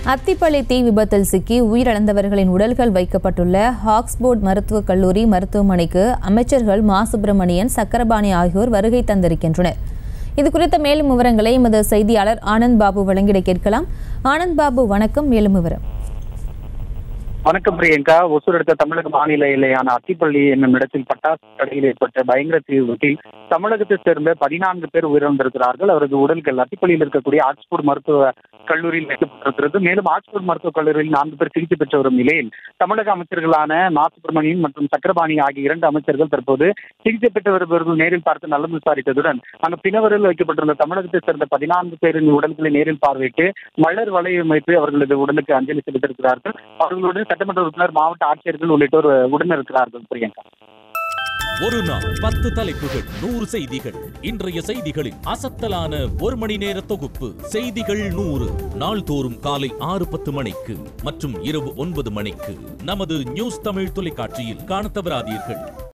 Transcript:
அத்திப்பள்ளி தீ விபத்தில் சிக்கி உயிரிழந்தவர்களின் உடல்கள் வைக்கப்பட்டுள்ள ஹாக்ஸ்போர்ட் மருத்துவக் கல்லூரி மருத்துவமனைக்கு அமைச்சர்கள் மா சுப்பிரமணியன் சக்கரபாணி ஆகியோர் வருகை தந்திருக்கின்றனர் இது குறித்த மேலும் விவரங்களை எமது செய்தியாளர் ஆனந்த் பாபு வழங்கிட கேட்கலாம் ஆனந்த் பாபு வணக்கம் மேலும் விவரம் வணக்கம் பிரியங்கா ஒசூர் அடுத்த தமிழக மாநில எல்லையான அத்திப்பள்ளி என்னும் இடத்தில் பட்டாசு கடையில் ஏற்பட்ட பயங்கர தீ விபத்தில் தமிழகத்தை சேர்ந்த பதினான்கு பேர் உயிரிழந்திருக்கிறார்கள் அவரது உடல்கள் அத்திப்பள்ளியில் இருக்கக்கூடிய ஆக்ஸ்போர்ட் மருத்துவ கல்லூரியில் வைக்கப்பட்டிருக்கிறது மேலும் ஆக்ஸ்போர்ட் மருத்துவக் கல்லூரியில் நான்கு பேர் சிகிச்சை பெற்று வரும் நிலையில் தமிழக அமைச்சர்களான மா சுப்பிரமணியன் மற்றும் சக்கரபாணி ஆகிய இரண்டு அமைச்சர்கள் தற்போது சிகிச்சை பெற்று வருபவர்கள் நேரில் பார்த்து நலம் விசாரித்ததுடன் அங்கு பிணவரில் வைக்கப்பட்டிருந்த தமிழகத்தை சேர்ந்த பதினான்கு பேரின் உடல்களை நேரில் பார்வையிட்டு மலர் வலையமைத்து அவர்களது உடலுக்கு அஞ்சலி செலுத்தியிருக்கிறார்கள் அவர்களுடன் சட்டமன்ற உறுப்பினர் மாவட்ட ஆட்சியர்கள் உள்ளிட்டோர் உடன் இருக்கிறார்கள் பிரியங்கா ஒரு நாள் பத்து தலைப்புகள் நூறு செய்திகள் இன்றைய செய்திகளின் அசத்தலான ஒரு மணி நேர தொகுப்பு செய்திகள் நூறு நாள்தோறும் காலை ஆறு பத்து மணிக்கு மற்றும் இரவு ஒன்பது மணிக்கு நமது நியூஸ் தமிழ் தொலைக்காட்சியில் காணத் தவறாதீர்கள்